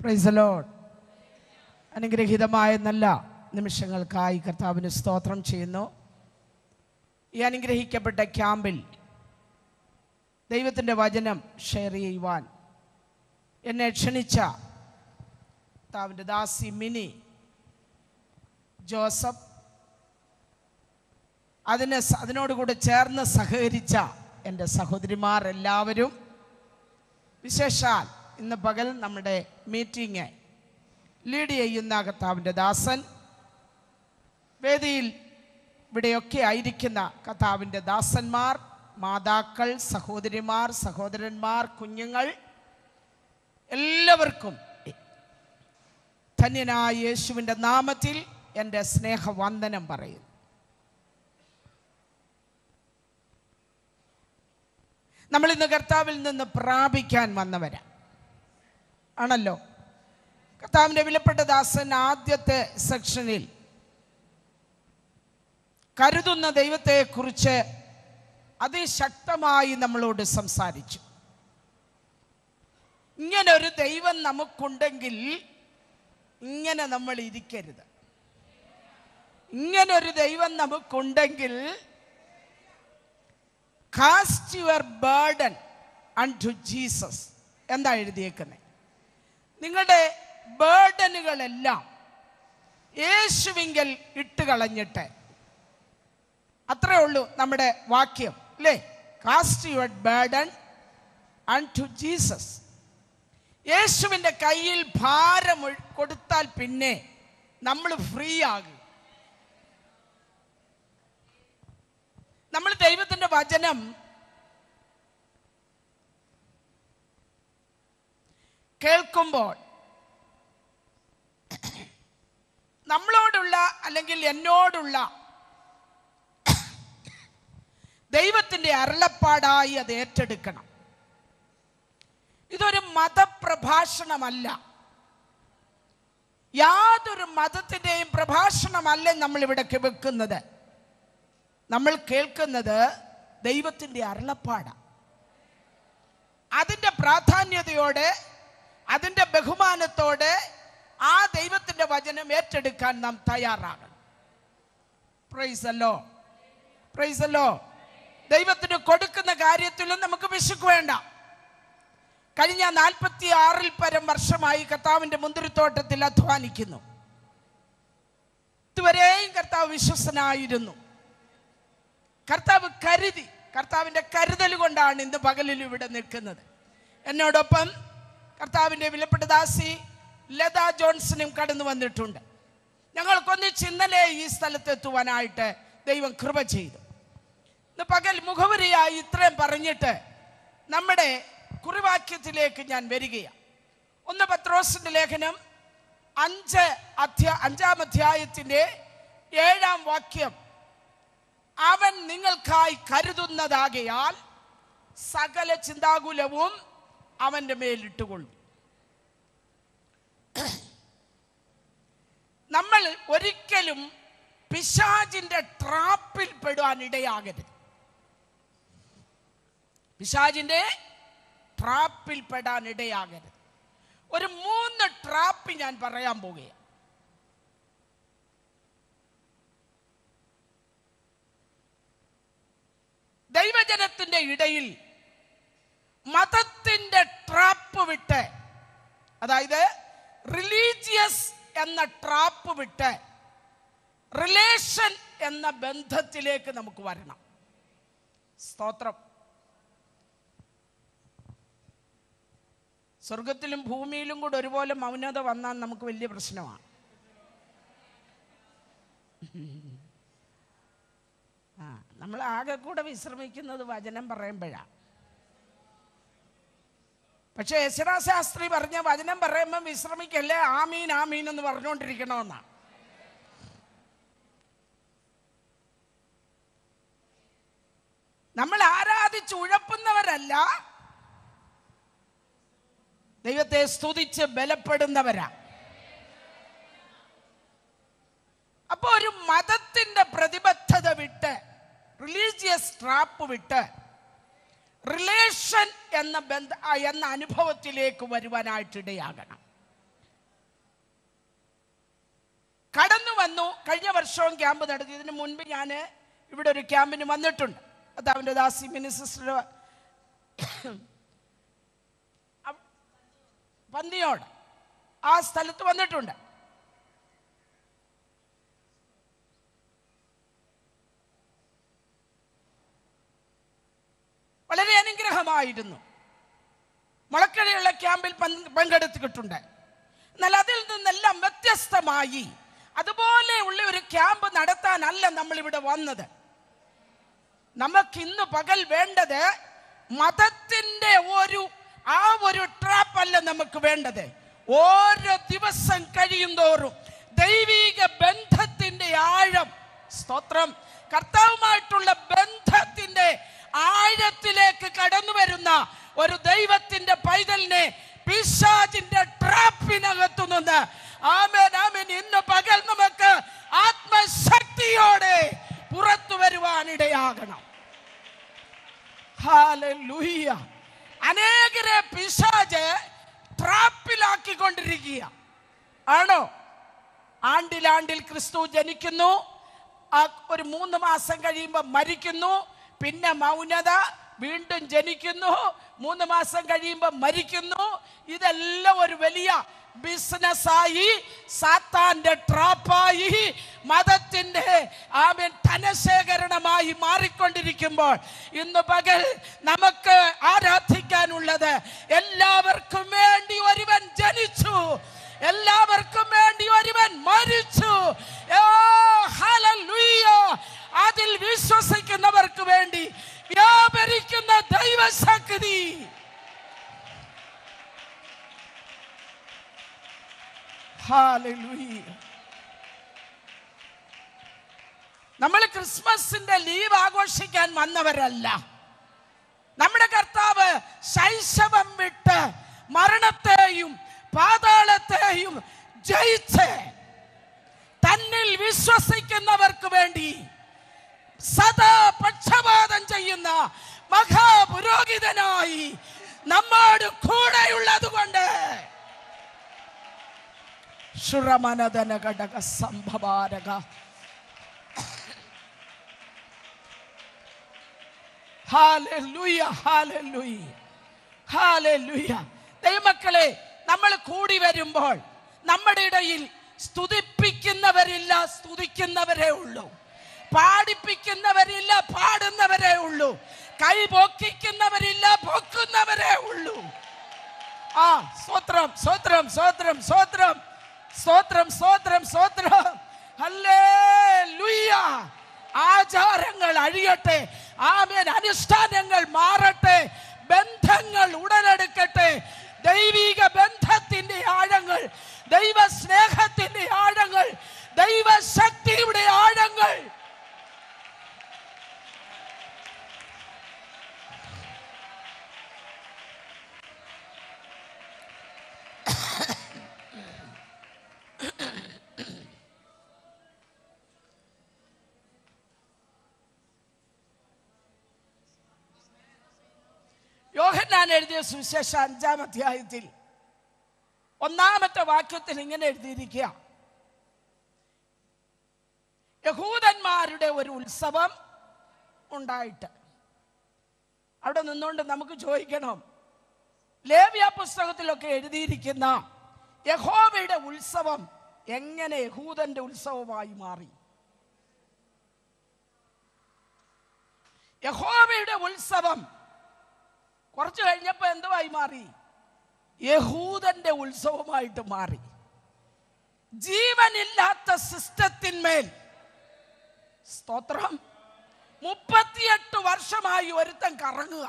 Price load അനുഗ്രഹീതമായ നല്ല നിമിഷങ്ങൾക്കായി കർത്താവിന് സ്തോത്രം ചെയ്യുന്നു ഈ അനുഗ്രഹിക്കപ്പെട്ട ക്യാമ്പിൽ ദൈവത്തിൻ്റെ വചനം ഷെയർ ചെയ്യുവാൻ എന്നെ ക്ഷണിച്ച കർത്താവിൻ്റെ ദാസി മിനി ജോസഫ് അതിന് സ- അതിനോടുകൂടെ ചേർന്ന് സഹകരിച്ച എൻ്റെ സഹോദരിമാർ എല്ലാവരും വിശേഷാൽ ഇന്ന് പകൽ നമ്മുടെ മീറ്റിംഗ് ലീഡ് ചെയ്യുന്ന കർത്താവിൻ്റെ ദാസൻ വേദിയിൽ ഇവിടെയൊക്കെ ആയിരിക്കുന്ന കർത്താവിൻ്റെ ദാസന്മാർ മാതാക്കൾ സഹോദരിമാർ സഹോദരന്മാർ കുഞ്ഞുങ്ങൾ എല്ലാവർക്കും ധന്യനായ യേശുവിൻ്റെ നാമത്തിൽ എൻ്റെ സ്നേഹവന്ദനം പറയുന്നു നമ്മൾ ഇന്ന് കർത്താവിൽ നിന്ന് പ്രാപിക്കാൻ വന്നവരാ ആണല്ലോ കർത്താവിൻ്റെ വിലപ്പെട്ട ദാസൻ ആദ്യത്തെ സെക്ഷനിൽ കരുതുന്ന ദൈവത്തെക്കുറിച്ച് അതിശക്തമായി നമ്മളോട് സംസാരിച്ചു ഇങ്ങനെ ഒരു ദൈവം നമുക്കുണ്ടെങ്കിൽ ഇങ്ങനെ നമ്മൾ ഇരിക്കരുത് ഇങ്ങനെ ഒരു ദൈവം നമുക്കുണ്ടെങ്കിൽ cast your burden unto Jesus എന്താ എഴുതിയേക്കുന്നത് നിങ്ങളുടെ ബേർഡനുകളെല്ലാം യേശുവിങ്കൽ ഇട്ട് കളഞ്ഞിട്ട് അത്രേ ഉള്ളൂ നമ്മുടെ വാക്യം അല്ലേ cast your burden unto Jesus യേശുവിൻ്റെ കയ്യിൽ ഭാരം ഒഴി- കൊടുത്താൽ പിന്നെ നമ്മൾ ഫ്രീ ആകും നമ്മൾ ദൈവത്തിൻ്റെ വചനം കേൾക്കുമ്പോൾ നമ്മളോടുള്ള അല്ലെങ്കിൽ എന്നോടുള്ള ദൈവത്തിൻ്റെ അരുളപ്പാടായി അത് ഏറ്റെടുക്കണം ഇതൊരു മതപ്രഭാഷണമല്ല യാതൊരു മതത്തിൻ്റെയും പ്രഭാഷണമല്ല നമ്മൾ ഇവിടെ വെക്കുന്നത് നമ്മൾ കേൾക്കുന്നത് ദൈവത്തിൻ്റെ അരുളപ്പാടാണ് അതിൻ്റെ പ്രാധാന്യതയോടെ അതിൻ്റെ ബഹുമാനത്തോടെ ആ ദൈവത്തിൻ്റെ വചനം ഏറ്റെടുക്കാൻ നാം തയ്യാറാകണം പ്രൈസല്ലോ പ്രൈസല്ലോ ദൈവത്തിന് കൊടുക്കുന്ന കാര്യത്തിലും നമുക്ക് വിശുക്ക് വേണ്ട കഴിഞ്ഞ നാൽപ്പത്തി ആറിൽ പരം വർഷമായി കർത്താവിൻ്റെ മുന്തിരിത്തോട്ടത്തിൽ അധ്വാനിക്കുന്നു ഇതുവരെയും കർത്താവ് വിശ്വസനായിരുന്നു കർത്താവ് കരുതി കർത്താവിൻ്റെ കരുതൽ കൊണ്ടാണ് ഇന്ന് പകലിൽ ഇവിടെ നിൽക്കുന്നത് എന്നോടൊപ്പം കർത്താവിൻ്റെ വിലപ്പെട്ട ദാസി ലത ജോൺസണും കടന്നു വന്നിട്ടുണ്ട് ഞങ്ങൾക്കൊന്നിച്ച് ഇന്നലെ ഈ സ്ഥലത്തെത്തുവാനായിട്ട് ദൈവം കൃപ ചെയ്തു ഇന്ന് പകൽ മുഖവരിയായി ഇത്രയും പറഞ്ഞിട്ട് നമ്മുടെ കുറിവാക്യത്തിലേക്ക് ഞാൻ വരികയാണ് ഒന്ന് പത്രോസിന്റെ ലേഖനം അഞ്ച് അധ്യാ അഞ്ചാം അധ്യായത്തിൻ്റെ ഏഴാം വാക്യം അവൻ നിങ്ങൾക്കായി കരുതുന്നതാകയാൽ സകല ചിന്താകുലവും അവൻ്റെ മേലിട്ടുകൊള്ളും നമ്മൾ ഒരിക്കലും പിശാജിന്റെ ട്രാപ്പിൽ പെടാൻ ഇടയാകരുത് പിശാജിന്റെ ട്രാപ്പിൽ പെടാൻ ഇടയാകരുത് ഒരു മൂന്ന് ട്രാപ്പ് ഞാൻ പറയാൻ പോകുകയാണ് ദൈവജനത്തിന്റെ ഇടയിൽ മതത്തിന്റെ ട്രാപ്പ് വിട്ട് അതായത് റിലീജിയസ് എന്ന ട്രാപ്പ് വിട്ട് റിലേഷൻ എന്ന ബന്ധത്തിലേക്ക് നമുക്ക് വരണം സ്തോത്രം സ്വർഗത്തിലും ഭൂമിയിലും കൂടെ ഒരുപോലെ മൗനത വന്നാൽ നമുക്ക് വലിയ പ്രശ്നമാണ് ആ നമ്മൾ ആകെ കൂടെ വിശ്രമിക്കുന്നത് വചനം പറയുമ്പോഴാണ് പക്ഷെ യശരാ ശാസ്ത്രി പറഞ്ഞ വചനം പറയുമ്പോൾ വിശ്രമിക്കല്ലേ ആമീൻ ആമീൻ എന്ന് പറഞ്ഞുകൊണ്ടിരിക്കണമെന്നാ നമ്മൾ ആരാധിച്ച് ഉഴപ്പുന്നവരല്ല ദൈവത്തെ സ്തുതിച്ച് ബലപ്പെടുന്നവരാ അപ്പൊ ഒരു മതത്തിന്റെ പ്രതിബദ്ധത വിട്ട് റിലീജിയസ് ട്രാപ്പ് വിട്ട് റിലേഷൻ എന്ന ബന്ധ ആ, എന്ന അനുഭവത്തിലേക്ക് വരുവാനായിട്ടിടയാകണം കടന്നു വന്നു കഴിഞ്ഞ വർഷവും ക്യാമ്പ് നടത്തി ഇതിന് മുൻപ് ഞാൻ ഇവിടെ ഒരു ക്യാമ്പിന് വന്നിട്ടുണ്ട് കർത്താവിൻ്റെ ദാസി മിനി സിസ്റ്റർ പന്നിയോട് ആ സ്ഥലത്ത് വന്നിട്ടുണ്ട് വളരെ അനുഗ്രഹമായിരുന്നു മുളക്കരയുള്ള ക്യാമ്പിൽ പങ്ക് പങ്കെടുത്തിട്ടുണ്ട് എന്നാൽ അതിൽ നിന്നെല്ലാം വ്യത്യസ്തമായി അതുപോലെയുള്ള ഒരു ക്യാമ്പ് നടത്താനല്ല നമ്മൾ ഇവിടെ വന്നത് നമുക്ക് ഇന്ന് പകൽ വേണ്ടത് മതത്തിന്റെ ഒരു ആ ഒരു ട്രാപ്പ് അല്ല നമുക്ക് വേണ്ടത് ഓരോ ദിവസം കഴിയും തോറും ദൈവിക ബന്ധത്തിന്റെ ആഴം സ്തോത്രം കർത്താവുമായിട്ടുള്ള ബന്ധത്തിന്റെ ആഴത്തിലേക്ക് കടന്നു വരുന്ന ഒരു ദൈവത്തിന്റെ പൈതലിനെ പിശാചിന്റെ ട്രാപ്പിനകത്തു നിന്ന് ആമേൻ ആമേൻ ഇന്ന് പകൽ നമുക്ക് ആത്മശക്തിയോടെ പുറത്തു വരുവാനിടയാകണം ഹാലൂയ്യ അനേകരെ പിശാജ് ട്രാപ്പിലാക്കിക്കൊണ്ടിരിക്കുക ആണോ ആണ്ടിലാണ്ടിൽ ക്രിസ്തു ജനിക്കുന്നു ആ ഒരു മൂന്ന് മാസം കഴിയുമ്പോൾ മരിക്കുന്നു പിന്നെ മൗനത വീണ്ടും ജനിക്കുന്നു മൂന്ന് മാസം കഴിയുമ്പോൾ മരിക്കുന്നു ഇതെല്ലാം ഒരു വലിയ ബിസിനസ്സായി സാത്താന്റെ ട്രാപ്പായി മതത്തിന്റെ ആമൻ ധനശേഖരണമായി മാറിക്കൊണ്ടിരിക്കുമ്പോൾ ഇന്ന് പകൽ നമുക്ക് ആരാധിക്കാനുള്ളത് എല്ലാവർക്കും വേണ്ടി ഒരുവൻ ജനിച്ചു എല്ലാവർക്കും വേണ്ടി ഒരുവൻ മരിച്ചു ഓ, ഹല്ലേലൂയ. അതിൽ വിശ്വസിക്കുന്നവർക്ക് വേണ്ടി വ്യാപരിക്കുന്ന ദൈവശക്തി ഹല്ലേലൂയ. നമ്മൾ ക്രിസ്മസിന്റെ ലീവ് ആഘോഷിക്കാൻ വന്നവരല്ല നമ്മുടെ കർത്താവ് ശൈശവം വിട്ട് മരണത്തെയും പാതാളത്തെയും ജയിച്ച് തന്നിൽ വിശ്വസിക്കുന്നവർക്ക് വേണ്ടി സദാ പക്ഷപാതം ചെയ്യുന്ന മഹാപുരോഹിതനായി നമ്മോട് കൂടെയുള്ളത് കൊണ്ട് ശുറമനദന ഘടക സംഭവാരക ഹാലൂയ ഹാലൂയ ഹാലൂയ ദൈവമക്കളെ നമ്മൾ കൂടി വരുമ്പോൾ നമ്മുടെ ഇടയിൽ സ്തുതിപ്പിക്കുന്നവരില്ല സ്തുതിക്കുന്നവരേ ഉള്ളൂ പാടിപ്പിക്കുന്നവരില്ല പാടുന്നവരേ ഉള്ളൂ കൈ പൊക്കിക്കുന്നവരില്ല പൊക്കുന്നവരേ ഉള്ളൂ ആ സ്വത്രം സ്വത്രം സ്വത്രം സ്വത്രം സ്വത്രം സ്വത്രം സ്വത്രം ഹല്ലേലൂയ ആചാരങ്ങൾ അഴിയട്ടെ ആമേൻ അനുഷ്ഠാനങ്ങൾ മാറട്ടെ ബന്ധങ്ങൾ ഉടലെടുക്കട്ടെ ദൈവിക ബന്ധത്തിന്റെ ആഴങ്ങൾ ദൈവ സ്നേഹത്തിന്റെ ആഴങ്ങൾ ദൈവശക്തിയുടെ ആഴങ്ങൾ യോഹന്നാൻ എഴുതിയ സുവിശേഷ അഞ്ചാം അധ്യായത്തിൽ ഒന്നാമത്തെ വാക്യത്തിൽ ഇങ്ങനെ എഴുതിയിരിക്കുക യഹൂദന്മാരുടെ ഒരു ഉത്സവം ഉണ്ടായിട്ട് അവിടെ നിന്നുകൊണ്ട് നമുക്ക് ചോദിക്കണം ലേവ്യ പുസ്തകത്തിലൊക്കെ എഴുതിയിരിക്കുന്ന യഹോവയുടെ ഉത്സവം എങ്ങനെ യഹൂദന്റെ ഉത്സവമായി മാറി യഹോവയുടെ ഉത്സവം കുറച്ച് കഴിഞ്ഞപ്പോ എന്തുവായി മാറി യഹൂദന്റെ ഉത്സവമായിട്ട് മാറി ജീവനില്ലാത്ത സിസ്റ്റത്തിന്മേൽ സ്തോത്രം മുപ്പത്തിയെട്ട് വർഷമായി ഒരുത്തൻ കറങ്ങുക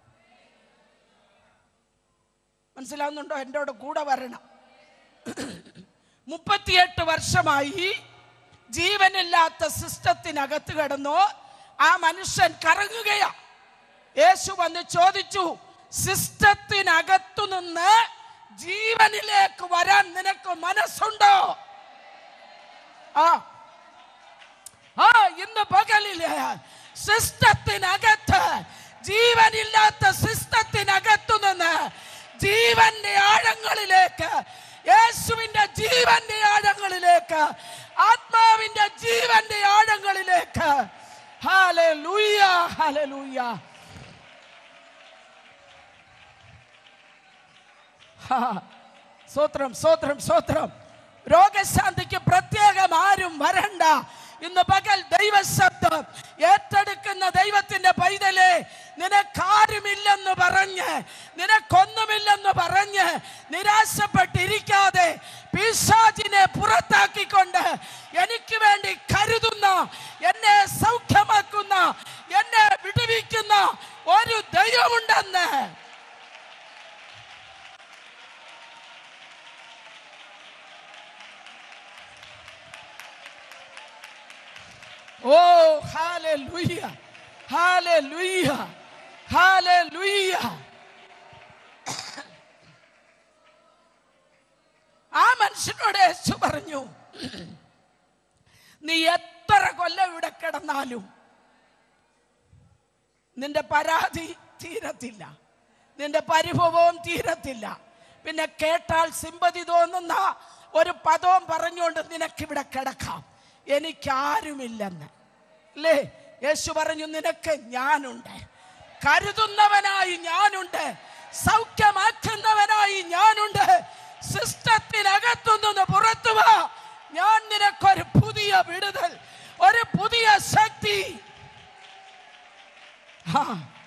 മനസ്സിലാവുന്നുണ്ടോ എൻ്റെ കൂടെ വരണം മുപ്പത്തിയെട്ട് വർഷമായി ജീവനില്ലാത്ത സിസ്റ്റത്തിനകത്ത് കിടന്നു ആ മനുഷ്യൻ കറങ്ങുകയാ യേശു വന്ന് ചോദിച്ചു സിസ്റ്റത്തിനകത്തു നിന്ന് ജീവനിലേക്ക് വരാൻ നിനക്ക് മനസ്സുണ്ടോ ആ ആ ഇന്ന് പകലില് സിസ്റ്റത്തിനകത്ത് ജീവനില്ലാത്ത സിസ്റ്റത്തിനകത്തു നിന്ന് ജീവന്റെ ആഴങ്ങളിലേക്ക് യേശുവിന്റെ ജീവന്റെ ആഴങ്ങളിലേക്ക് ആ, സ്തോത്രം സ്തോത്രം സ്തോത്രം രോഗശാന്തിക്ക് പ്രത്യേകം ആരും വരണ്ട ഇന്ന് പകൽ ദൈവശബ്ദം ഏറ്റെടുക്കുന്ന ദൈവത്തിന്റെ പൈതലെ നിനക്കാരുമില്ലെന്ന് പറഞ്ഞ് നിനക്കൊന്നുമില്ലെന്ന് പറഞ്ഞ് നിരാശപ്പെട്ടിരിക്കാതെ പിശാചിനെ പുറത്താക്കിക്കൊണ്ട് എനിക്ക് വേണ്ടി കരുതുന്ന എന്നെ സൗഖ്യമാക്കുന്ന എന്നെ വിടുവിക്കുന്ന ഒരു ദൈവമുണ്ടെന്ന് ഓ ഹാലൂയ ഹാലൂയ ഹാലൂയ ആ മനുഷ്യനോട് യേശു പറഞ്ഞു നീ എത്ര കൊല്ലം ഇവിടെ കിടന്നാലും നിന്റെ പരാതി തീരത്തില്ല നിന്റെ പരിഭവവും തീരത്തില്ല പിന്നെ കേട്ടാൽ സിമ്പതി തോന്നുന്ന ഒരു പദവും പറഞ്ഞുകൊണ്ട് നിനക്കിവിടെ കിടക്കാം എനിക്കാരുമില്ലെന്ന് അല്ലേ യേശു പറഞ്ഞു നിനക്ക് ഞാനുണ്ട് കരുതുന്നവനായി ഞാനുണ്ട് സൗഖ്യമാക്കുന്നവനായി ഞാനുണ്ട് സിസ്റ്റത്തിനകത്തുനിന്ന് പുറത്തു വാ ഞാൻ നിനക്കൊരു പുതിയ വിടുതൽ ഒരു പുതിയ ശക്തി ആ.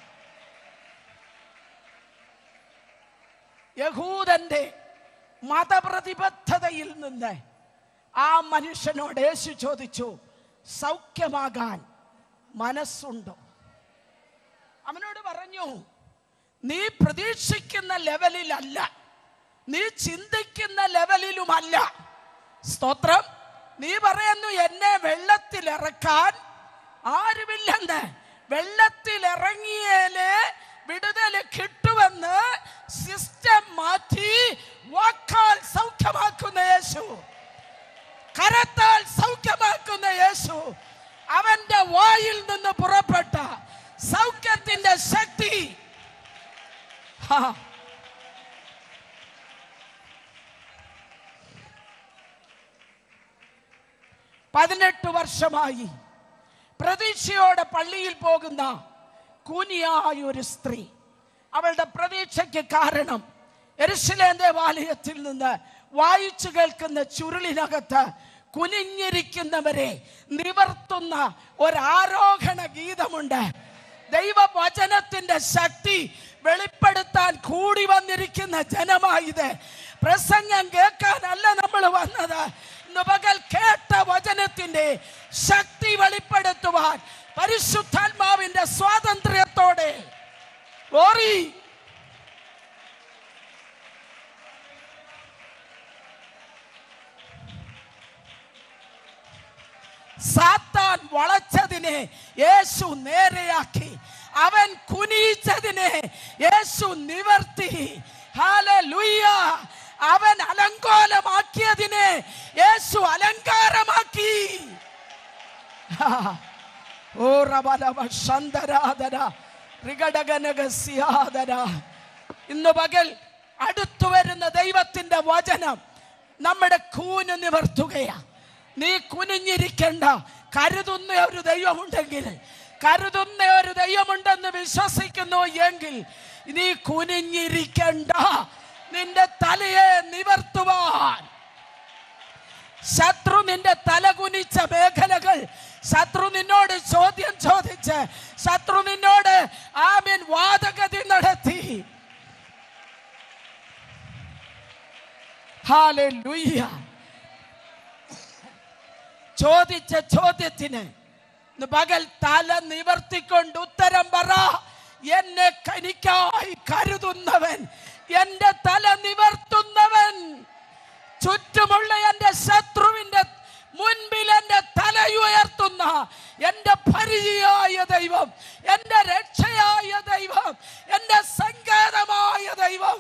യഹൂദന്റെ മതപ്രതിബദ്ധതയിൽ നിന്ന് ആ മനുഷ്യനോട് യേശു ചോദിച്ചു സൗഖ്യമാകാൻ മനസ്സുണ്ടോ അവനോട് പറഞ്ഞു നീ പ്രതീക്ഷിക്കുന്ന ലെവലിലല്ല നീ ചിന്തിക്കുന്ന ലെവലിലുമല്ല സ്തോത്രം നീ പറയുന്നു എന്നെ വെള്ളത്തിലിറക്കാൻ ആരുമില്ലെന്ന് വെള്ളത്തിലിറങ്ങിയാലേ വിടുതൽ കിട്ടുമെന്ന് സിസ്റ്റം മാറ്റി വാക്കാൽ സൗഖ്യമാക്കുന്ന യേശു കരത്താൽ സൗഖ്യമാക്കുന്ന യേശു അവന്റെ വായിൽ നിന്ന് പുറപ്പെട്ട സൗഖ്യത്തിന്റെ ശക്തി ഹാ. പതിനെട്ട് വർഷമായി പ്രതീക്ഷയോടെ പള്ളിയിൽ പോകുന്ന കൂനിയായ ഒരു സ്ത്രീ അവളുടെ പ്രതീക്ഷയ്ക്ക് കാരണം എരുശലേം ദേവാലയത്തിൽ നിന്ന് വായിച്ചു കേൾക്കുന്ന ചുരുളിനകത്ത് കുനിഞ്ഞിരിക്കുന്നവരെ നിവർത്തുന്ന ഒരാരോഹണ ഗീതമുണ്ട് ദൈവവചനത്തിന്റെ ശക്തി വെളിപ്പെടുത്താൻ കൂടി വന്നിരിക്കുന്ന ജനമായത് പ്രസംഗം കേൾക്കാനല്ല നമ്മൾ വന്നത് ഇന്ന് പകൽ കേട്ട വചനത്തിന്റെ ശക്തി വെളിപ്പെടുത്തുവാൻ പരിശുദ്ധാത്മാവിന്റെ സ്വാതന്ത്ര്യത്തോടെ ഓറി സാത്താൻ വളച്ചതിനെ യേശു നേരെയാക്കി അവൻ കുനിയിച്ചതിനെ യേശു നിവർത്തി ഹാലലുയ്യ അവൻ അലങ്കോലമാക്കിയതിനെ യേശു അലങ്കാരമാക്കി ഓ റബലവ ശന്തരാധര ഋഗടകനകസ്യാധര ഇന്ന് പകൽ അടുത്തു വരുന്ന ദൈവത്തിന്റെ വചനം നമ്മുടെ കൂന് നിവർത്തുകയാ നീ കുനിഞ്ഞിരിക്കണ്ട കരുതുന്ന ഒരു ദൈവമുണ്ടെങ്കിൽ കരുതുന്ന ഒരു ദൈവമുണ്ടെന്ന് വിശ്വസിക്കുന്നു എങ്കിൽ നീ കുനിഞ്ഞിരിക്കണ്ട നിന്റെ തലയെ നിവർത്തുവാൻ ശത്രു നിന്റെ തല കുനിച്ച മേഖലകൾ ശത്രു നിന്നോട് ചോദ്യം ചോദിച്ച് ശത്രു നിന്നോട് ആമീൻ വാദഗതി നടത്തി ഹാലൂയ്യ ചോദിച്ച ചോദ്യത്തിന് ഇന്ന് പകൽ തല നിവർത്തിക്കൊണ്ട് ഉത്തരം പറ എന്നെ കനിക്കായി കരുതുന്നവൻ എന്റെ തല നിവർത്തുന്നവൻ ചുറ്റുമുള്ള എന്റെ ശത്രുവിന്റെ മുൻപിൽ എന്റെ തലയുയർത്തുന്ന എന്റെ പരിചയായ ദൈവം എന്റെ രക്ഷയായ ദൈവം എന്റെ സങ്കേതമായ ദൈവം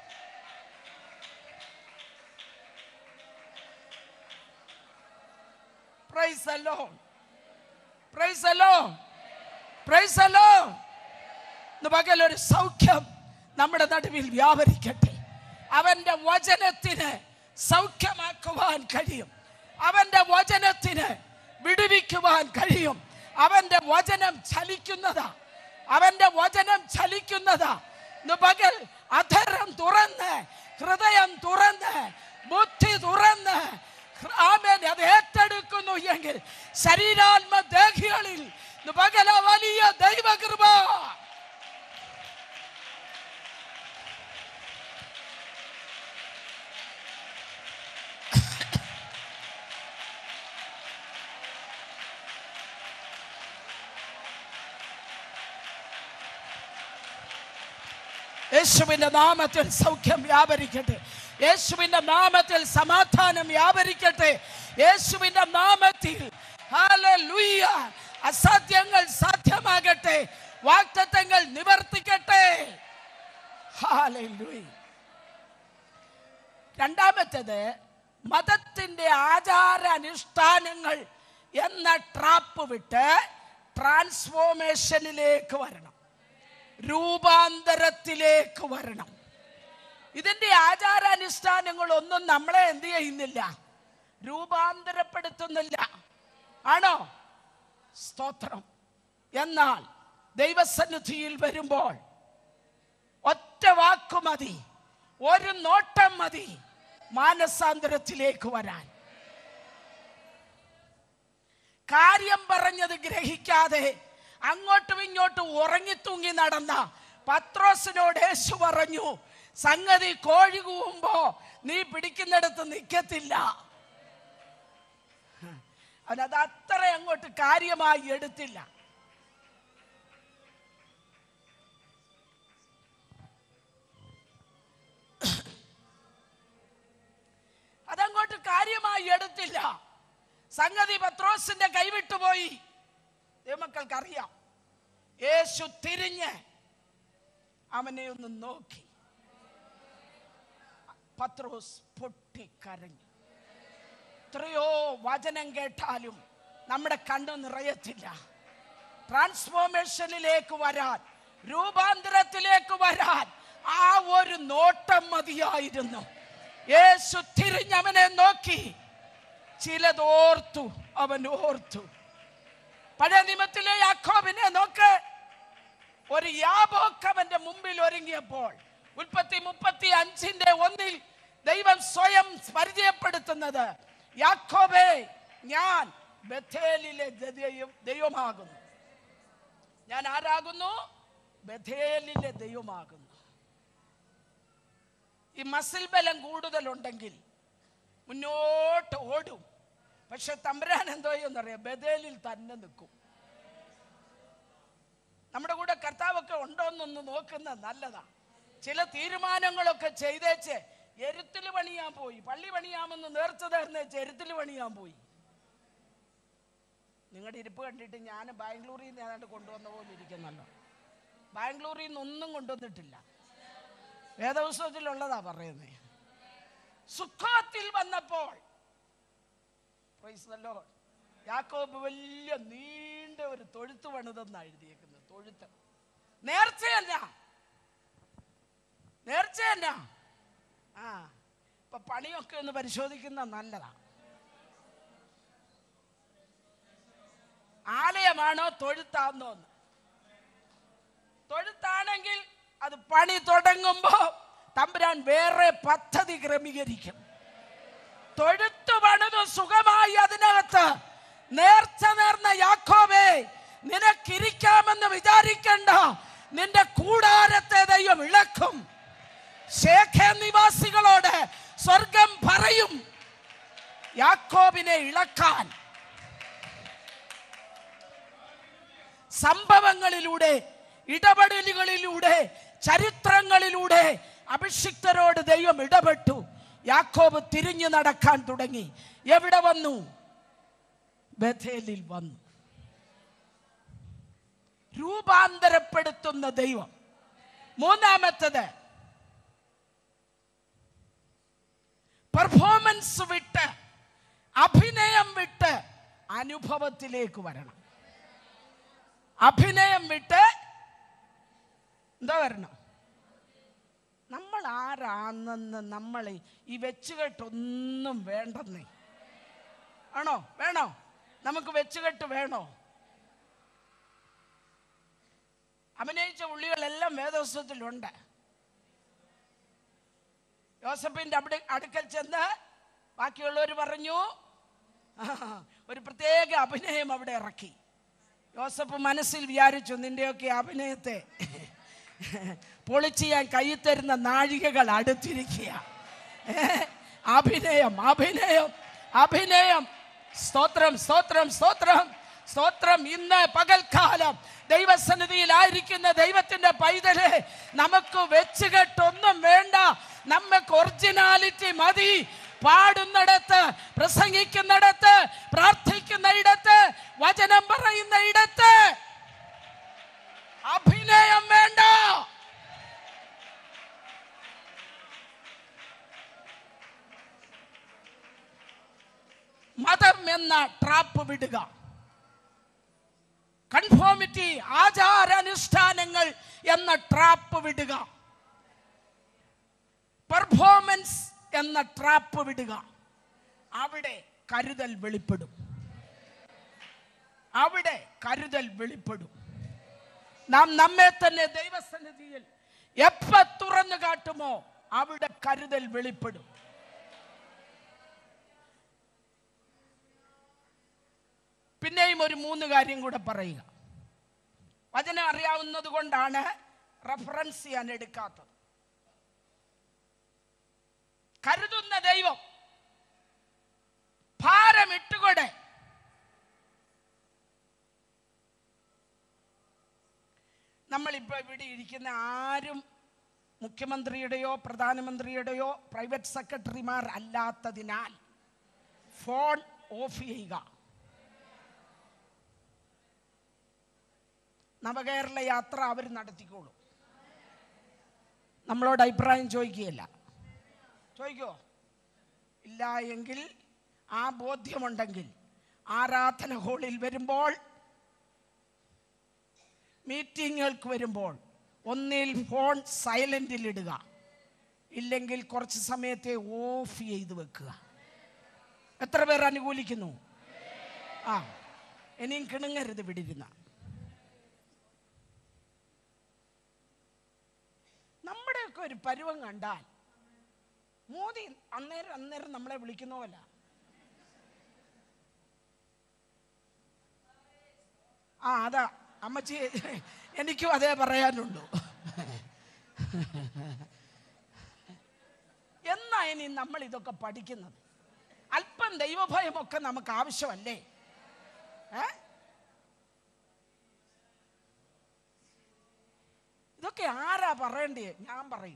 Praise the Lord. Praise the Lord. Praise the Lord. ഇന്ന് പകൽ ഒരു സൗഖ്യം നമ്മുടെ നടുവിൽ വ്യാപരിക്കട്ടെ അവന്റെ വചനത്തിന് സൗഖ്യമാക്കുവാൻ കഴിയും അവന്റെ വചനത്തിന് വിടുവിക്കുവാൻ കഴിയും അവന്റെ വചനം ചലിക്കുന്നതാ അവന്റെ വചനം ചലിക്കുന്നതാ ഇന്ന് പകൽ അധരം തുറന്ന് ഹൃദയം തുറന്ന് ബുദ്ധി തുറന്ന് ആമേൻ അത് ഏറ്റെടുക്കുന്നു എങ്കിൽ ശരീരാത്മ ദേഹികളിൽ ഇന്ന് പകല വലിയ ദൈവകൃപ യേശുവിന്റെ നാമത്തിൽ സൗഖ്യം വ്യാപരിക്കട്ടെ യേശുവിന്റെ നാമത്തിൽ സമാധാനം വ്യാപരിക്കട്ടെ യേശുവിന്റെ നാമത്തിൽ ഹല്ലേലൂയ അസാധ്യങ്ങൾ സാധ്യമാകട്ടെ വാക്തത്വങ്ങൾ നിവർത്തിക്കട്ടെ ഹല്ലേലൂയ രണ്ടാമത്തേത് മതത്തിന്റെ ആചാര അനുഷ്ഠാനങ്ങൾ എന്ന ട്രാപ്പ് വിട്ട് ട്രാൻസ്ഫോർമേഷനിലേക്ക് വരണം രൂപാന്തരത്തിലേക്ക് വരണം ഇതിന്റെ ആചാരാനുഷ്ഠാനങ്ങളൊന്നും നമ്മളെ എന്ത് ചെയ്യുന്നില്ല രൂപാന്തരപ്പെടുത്തുന്നില്ല ആണോ സ്തോത്രം എന്നാൽ ദൈവസന്നിധിയിൽ വരുമ്പോൾ ഒറ്റ വാക്കു മതി ഒരു നോട്ടം മതി മാനസാന്തരത്തിലേക്ക് വരാൻ കാര്യം പറഞ്ഞത് ഗ്രഹിക്കാതെ അങ്ങോട്ടും ഇങ്ങോട്ടും ഉറങ്ങിത്തൂങ്ങി നടന്ന പത്രോസിനോട് യേശു പറഞ്ഞു സംഗതി കോഴി കൂവുമ്പോ നീ പിടിക്കുന്നിടത്ത് നിൽക്കത്തില്ല അവനത് അത്ര അങ്ങോട്ട് കാര്യമായി എടുത്തില്ല അതങ്ങോട്ട് കാര്യമായി എടുത്തില്ല സംഗതി പത്രോസിന്റെ കൈവിട്ടുപോയി ദൈവമക്കൾക്കറിയാം യേശു തിരിഞ്ഞ് അവനെ ഒന്ന് നോക്കി പത്രോസ് പൊട്ടിക്കരഞ്ഞു എത്രയോ വചനം കേട്ടാലും നമ്മുടെ കണ്ണു നിറയത്തില്ല ട്രാൻസ്ഫോർമേഷനിലേക്ക് വരാൻ രൂപാന്തരത്തിലേക്ക് വരാൻ ആ ഒരു നോട്ടം മതിയായിരുന്നു യേശു തിരിഞ്ഞവനെ നോക്കി ചിലതോർത്തു അവൻ ഓർത്തു പഴയ നിയമത്തിലെ യാക്കോബിനെ നോക്ക് ഒരു യാബോക്ക് അവന്റെ മുമ്പിൽ ഒരുങ്ങിയപ്പോൾ ഉൽപ്പത്തി മുപ്പത്തി അഞ്ചിന്റെ ഒന്നിൽ ദൈവം സ്വയം പരിചയപ്പെടുത്തുന്നത് യാക്കോബേ ഞാൻ ബഥേലിലെ ദൈവം- ദൈവമാകുന്നു ഞാൻ ആരാകുന്നു ബഥേലിലെ ദൈവമാകുന്നു ഈ മസിൽ ബലം കൂടുതലുണ്ടെങ്കിൽ മുന്നോട്ട് ഓടും പക്ഷെ തമ്പുരാൻ എന്തോ എന്നറിയാം ബദേലിൽ തന്നെ നിൽക്കും നമ്മുടെ കൂടെ കർത്താവൊക്കെ ഉണ്ടോ എന്നൊന്ന് നോക്കുന്നത് നല്ലതാ ചില തീരുമാനങ്ങളൊക്കെ ചെയ്തേച്ച് എരുത്തിൽ പണിയാൻ പോയി പള്ളി പണിയാമെന്ന് നേർച്ച തരുന്നേച്ച് എരുത്തിൽ പണിയാൻ പോയി നിങ്ങളുടെ ഇരിപ്പ് കണ്ടിട്ട് ഞാൻ ബാംഗ്ലൂരിൽ നിന്ന് ഏതാണ്ട് കൊണ്ടുവന്ന പോലെ ഇരിക്കുന്നല്ലോ ബാംഗ്ലൂരിൽ നിന്നൊന്നും കൊണ്ടുവന്നിട്ടില്ല വേദപുസ്തകത്തിലുള്ളതാ പറയുന്നത് സുഖത്തിൽ വന്നപ്പോൾ Praise the Lord. യാക്കോബ് വലിയ നീണ്ട ഒരു തൊഴുത്ത് പണിതെന്നാ എഴുതിയേക്കുന്നത് തൊഴുത്ത് നേർച്ചയല്ല നേർച്ചയല്ല ആ ഇപ്പൊ പണിയൊക്കെ ഒന്ന് പരിശോധിക്കുന്ന നല്ലതാ ആലയമാണോ തൊഴുത്താന്നോ എന്ന്. തൊഴുത്താണെങ്കിൽ അത് പണി തുടങ്ങുമ്പോ തമ്പുരാൻ വേറെ പദ്ധതി ക്രമീകരിക്കും തൊഴുത്തു പണിത് സുഖമായി അതിനകത്ത് നേർച്ച നേർന്ന യാക്കോബേ നിനക്കിരിക്കാമെന്ന് വിചാരിക്കണ്ട നിന്റെ കൂടാരത്തെ ദൈവം ഇളക്കും ശേഖ നിവാസികളോട് സ്വർഗം പറയും യാക്കോബിനെ ഇളക്കാൻ സംഭവങ്ങളിലൂടെ ഇടപെടലുകളിലൂടെ ചരിത്രങ്ങളിലൂടെ അഭിഷിക്തരോട് ദൈവം ഇടപെട്ടു യാക്കോബ് തിരിഞ്ഞു നടക്കാൻ തുടങ്ങി എവിടെ വന്നു ബഥേലിൽ വന്നു രൂപാന്തരപ്പെടുത്തുന്ന ദൈവം മൂന്നാമത്തത് പെർഫോമൻസ് വിട്ട് അഭിനയം വിട്ട് അനുഭവത്തിലേക്ക് വരണം അഭിനയം വിട്ട് എന്താ വരണം നമ്മൾ ആരാണെന്ന് നമ്മൾ ഈ വെച്ചുകെട്ടൊന്നും വേണ്ടെന്നേ ആണോ വേണോ നമുക്ക് വെച്ചുകെട്ട് വേണോ അഭിനയിച്ച ഉള്ളികളെല്ലാം വേദോത്സവത്തിലുണ്ട് യോസഫിന്റെ അവിടെ അടുക്കൽ ചെന്ന് ബാക്കിയുള്ളവർ പറഞ്ഞു "ആ, ഒരു പ്രത്യേക അഭിനയം അവിടെ ഇറക്കി യോസഫ് മനസ്സിൽ വിചാരിച്ചു നിന്റെയൊക്കെ അഭിനയത്തെ പൊളിച്ച് ഞാൻ കൈ തരുന്ന നാഴികകൾ അടുത്തിരിക്കുക ഏ? അഭിനയം അഭിനയം അഭിനയം സ്തോത്രം സ്തോത്രം സ്തോത്രം സ്തോത്രം ഇന്ന് പകൽക്കാലം ദൈവസന്നിധിയിലായിരിക്കുന്ന ദൈവത്തിന്റെ പൈതലെ നമുക്ക് വെച്ചുകെട്ടൊന്നും വേണ്ട നമുക്ക് ഒറിജിനാലിറ്റി മതി പാടുന്നിടത്ത് പ്രസംഗിക്കുന്നിടത്ത് പ്രാർത്ഥിക്കുന്ന ഇടത്ത് വചനം പറയുന്ന ഇടത്ത് അഭിനയം വേണ്ട മതം എന്ന ട്രാപ്പ് വിടുക കൺഫോമിറ്റി ആചാരാനുഷ്ഠാനങ്ങൾ എന്ന ട്രാപ്പ് വിടുക പെർഫോമൻസ് എന്ന ട്രാപ്പ് വിടുക അവിടെ കരുതൽ വെളിപ്പെടും അവിടെ കരുതൽ വെളിപ്പെടും നാം നമ്മെ തന്നെ ദൈവസന്നിധിയിൽ എപ്പ തുറന്നു കാട്ടുമോ അവിടെ കരുതൽ വെളിപ്പെടും പിന്നെയും ഒരു മൂന്ന് കാര്യം കൂടെ പറയുക വചനം അറിയാവുന്നത് കൊണ്ടാണ് റെഫറൻസ് ചെയ്യാൻ എടുക്കാത്തത് കരുതുന്ന ദൈവം ഭാരമിട്ടുകൊടെ നമ്മളിപ്പോൾ ഇവിടെ ഇരിക്കുന്ന ആരും മുഖ്യമന്ത്രിയുടെയോ പ്രധാനമന്ത്രിയുടെയോ പ്രൈവറ്റ് സെക്രട്ടറിമാർ അല്ലാത്തതിനാൽ ഫോൺ ഓഫ് ചെയ്യുക നവകേരള യാത്ര അവർ നടത്തിക്കോളും നമ്മളോട് അഭിപ്രായം ചോദിക്കുകയില്ല ചോദിക്കോ ഇല്ല എങ്കിൽ ആ ബോധ്യമുണ്ടെങ്കിൽ ആരാധന ഹോളിൽ വരുമ്പോൾ മീറ്റിങ്ങുകൾക്ക് വരുമ്പോൾ ഒന്നിൽ ഫോൺ സൈലന്റിൽ ഇടുക ഇല്ലെങ്കിൽ കുറച്ച് സമയത്തെ ഓഫ് ചെയ്ത് വെക്കുക എത്ര പേർ അനുകൂലിക്കുന്നു ആ ഇനിയും കിണുങ്ങരുത് വിടിരുന്ന നമ്മുടെയൊക്കെ ഒരു പരുവം കണ്ടാൽ മോദി അന്നേരം അന്നേരം നമ്മളെ വിളിക്കുന്ന പോലെ ആ അതാ അമ്മച്ചി എനിക്കും അതേ പറയാനുള്ളൂ എന്നാ ഇനി നമ്മൾ ഇതൊക്കെ പഠിക്കുന്നത് അല്പം ദൈവഭയമൊക്കെ നമുക്ക് ആവശ്യമല്ലേ ഏ ഇതൊക്കെ ആരാ പറയണ്ടേ ഞാൻ പറയും